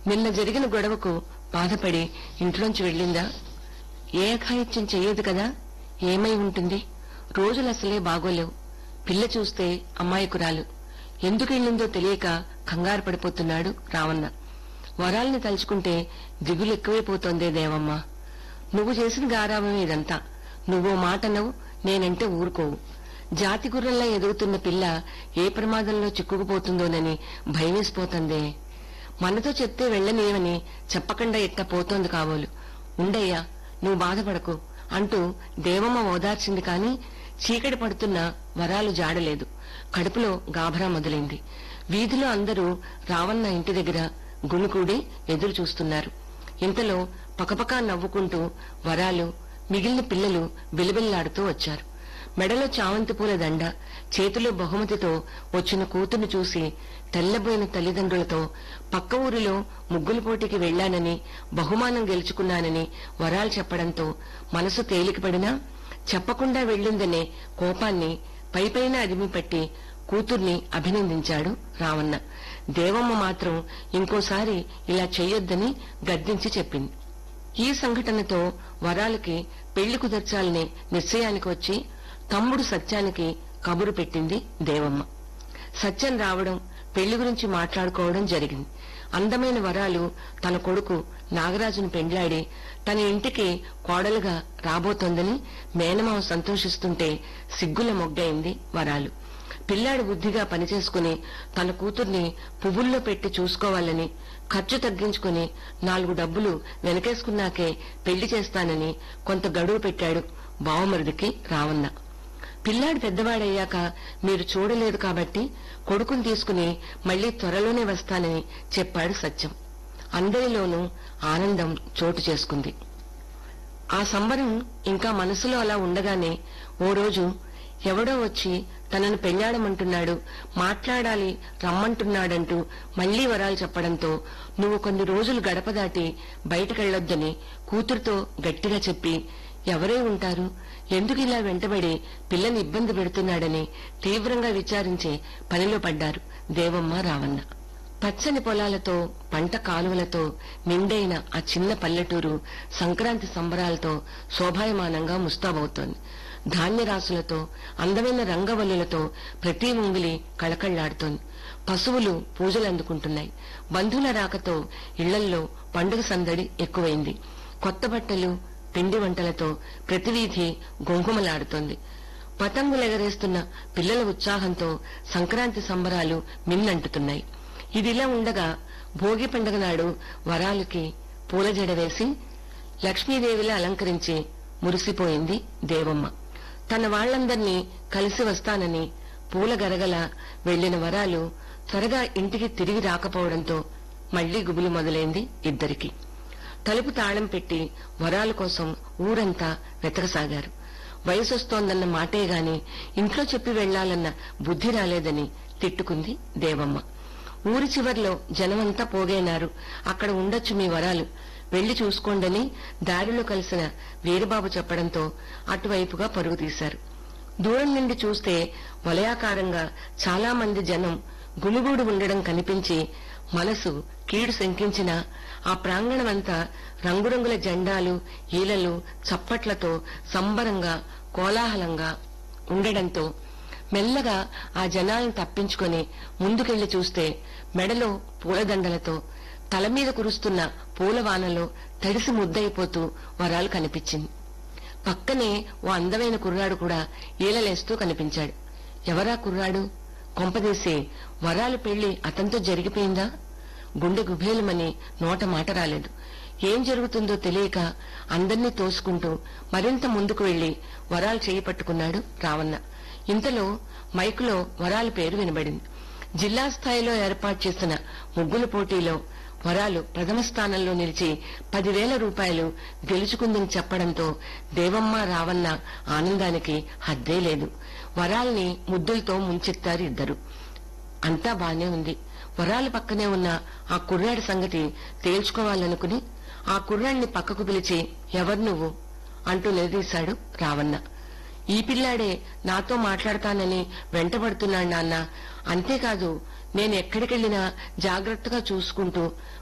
నిన్న జరిగిన గొడవకు బాధపడి ఇంట్లోంచి వెళ్ళిందా ఏ అఘాయిత్యం చెయ్యదు కదా ఏమై ఉంటుంది రోజులు అసలే బాగోలేవు పిల్ల చూస్తే అమ్మాయికురాలు ఎందుకు వెళ్ళిందో తెలియక కంగారు పడిపోతున్నాడు రావన్న వరాల్ని తలుచుకుంటే దిగులు ఎక్కువైపోతోందే దేవమ్మ నువ్వు చేసిన గారావమే ఇదంతా నువ్వో మాటనవు నేనంటే ఊరుకోవు జాతి గుర్రంలా ఎదుగుతున్న పిల్ల ఏ ప్రమాదంలో చిక్కుకుపోతుందోనని భయమేసిపోతుందే మనతో చెప్తే వెళ్ళనీయమని చెప్పకుండా ఎట్ట పోతోంది కాబోలు ఉండయ్యా నువ్వు బాధపడకు అంటూ దేవమ్మ ఓదార్చింది కాని చీకటి పడుతున్న వరాలు జాడలేదు కడుపులో గాభరా మొదలైంది వీధిలో అందరూ రావన్న ఇంటి దగ్గర గుమికూడి ఎదురు చూస్తున్నారు ఇంతలో పకపకా నవ్వుకుంటూ వరాలు మిగిలిన పిల్లలు బిలబిల్లాడుతూ వచ్చారు మెడలో చామంతి పూల దండ చేతిలో బహుమతితో వచ్చిన కూతుర్ని చూసి తెల్లబోయిన తల్లిదండ్రులతో పక్క ఊరిలో ముగ్గుల పోటీకి వెళ్లానని బహుమానం గెలుచుకున్నానని వరాలు చెప్పడంతో మనసు తేలికపడినా చెప్పకుండా వెళ్ళిందనే కోపాన్ని పైపైన అదిమి పట్టి కూతుర్ని అభినందించాడు రావన్న దేవమ్మ మాత్రం ఇంకోసారి ఇలా చెయ్యొద్దని గద్దించి చెప్పింది ఈ సంఘటనతో వరాలకి పెళ్లి కుదర్చాలనే నిశ్చయానికి వచ్చి తమ్ముడు సత్యానికి కబురు పెట్టింది దేవమ్మ సత్యం రావడం పెళ్లి గురించి మాట్లాడుకోవడం జరిగింది అందమైన వరాలు తన కొడుకు నాగరాజును పెండ్లాడి తన ఇంటికి కోడలుగా రాబోతోందని మేనమావ సంతోషిస్తుంటే సిగ్గుల మొగ్గైంది వరాలు పిల్లాడు బుద్ధిగా పనిచేసుకుని తన కూతుర్ని పువ్వుల్లో పెట్టి చూసుకోవాలని ఖర్చు తగ్గించుకుని నాలుగు డబ్బులు వెనకేసుకున్నాకే పెళ్లి చేస్తానని కొంత గడువు పెట్టాడు బావమరుదికి రావన్న పిల్లాడు పెద్దవాడయ్యాక మీరు చూడలేదు కాబట్టి కొడుకుని తీసుకుని మళ్లీ త్వరలోనే వస్తానని చెప్పాడు సత్యం అందరిలోనూ ఆనందం చోటు చేసుకుంది ఆ సంబరం ఇంకా మనసులో అలా ఉండగానే ఓ రోజు ఎవడో వచ్చి తనను పెళ్లాడమంటున్నాడు మాట్లాడాలి రమ్మంటున్నాడంటూ మళ్లీ వరాలు చెప్పడంతో నువ్వు కొన్ని రోజులు గడప దాటి బయటకెళ్లొద్దని కూతురుతో గట్టిగా చెప్పి ఎవరే ఉంటారు ఎందుకు ఇలా వెంటబడి పిల్లని ఇబ్బంది పెడుతున్నాడని తీవ్రంగా విచారించే పనిలో పడ్డారు దేవమ్మ రావన్న పచ్చని పొలాలతో పంట కాలువలతో నిండైన ఆ చిన్న పల్లెటూరు సంక్రాంతి సంబరాలతో శోభాయమానంగా ముస్తాబవుతోంది ధాన్యరాశులతో అందమైన రంగవల్లులతో ప్రతి ముంగిలి కళకళ్లాడుతోంది పశువులు పూజలు అందుకుంటున్నాయి బంధువుల రాకతో ఇళ్లల్లో పండుగ సందడి ఎక్కువైంది కొత్త బట్టలు పిండి వంటలతో ప్రతి వీధి గొంగుమలాడుతోంది పతంగులెగరేస్తున్న పిల్లల ఉత్సాహంతో సంక్రాంతి సంబరాలు మిన్నంటుతున్నాయి ఇదిలా ఉండగా భోగి పండుగ నాడు వరాలకి పూల జడ వేసి లక్ష్మీదేవిలా అలంకరించి మురిసిపోయింది దేవమ్మ తన వాళ్లందర్నీ కలిసి వస్తానని పూల గరగల వెళ్లిన వరాలు త్వరగా ఇంటికి తిరిగి రాకపోవడంతో మళ్లీ గుబులు మొదలైంది ఇద్దరికి తలుపు తాళం పెట్టి వరాల కోసం ఊరంతా వెతకసాగారు వయసొస్తోందన్న మాటే గాని ఇంట్లో చెప్పి వెళ్లాలన్న బుద్ధి రాలేదని తిట్టుకుంది దేవమ్మ ఊరి చివర్లో జనమంతా పోగైనారు అక్కడ ఉండొచ్చు మీ వరాలు వెళ్లి చూసుకోండని దారిలో కలిసిన వీరబాబు చెప్పడంతో అటువైపుగా పరుగు తీశారు దూరం నుండి చూస్తే వలయాకారంగా చాలా మంది జనం గుమిగూడు ఉండడం కనిపించి మనసు కీడు శంకించిన ఆ ప్రాంగణమంతా రంగురంగుల జెండాలు ఈలలు చప్పట్లతో సంబరంగా కోలాహలంగా ఉండడంతో మెల్లగా ఆ జనాలను తప్పించుకొని ముందుకెళ్లి చూస్తే మెడలో పూలదండలతో తల మీద కురుస్తున్న పూలవానలో తడిసి ముద్దయిపోతూ వరాలు కనిపించింది పక్కనే ఓ అందమైన కుర్రాడు కూడా ఈలలేస్తూ కనిపించాడు ఎవరా కుర్రాడు కొంపదీసి వరాలు పెళ్లి అతనితో జరిగిపోయిందా గుండె గుభేలమని నోట మాట రాలేదు ఏం జరుగుతుందో తెలియక అందర్నీ తోసుకుంటూ మరింత ముందుకు వెళ్లి వరాలు చేయి పట్టుకున్నాడు రావన్న ఇంతలో మైకులో వరాల పేరు వినబడింది జిల్లా స్థాయిలో ఏర్పాటు చేసిన ముగ్గుల పోటీలో వరాలు ప్రథమ స్థానంలో నిలిచి పదివేల రూపాయలు గెలుచుకుందని చెప్పడంతో దేవమ్మ రావన్న ఆనందానికి హద్దే లేదు వరాల్ని ముద్దులతో ముంచెత్తారు ఇద్దరు అంతా బానే ఉంది వరాల పక్కనే ఉన్న ఆ కుర్రాడి సంగతి తేల్చుకోవాలనుకుని ఆ కుర్రాడిని పక్కకు పిలిచి ఎవరు నువ్వు అంటూ నిలదీశాడు రావన్న ఈ పిల్లాడే నాతో మాట్లాడతానని వెంటబడుతున్నాడు నాన్న అంతేకాదు నేను ఎక్కడికెళ్లినా జాగ్రత్తగా చూసుకుంటూ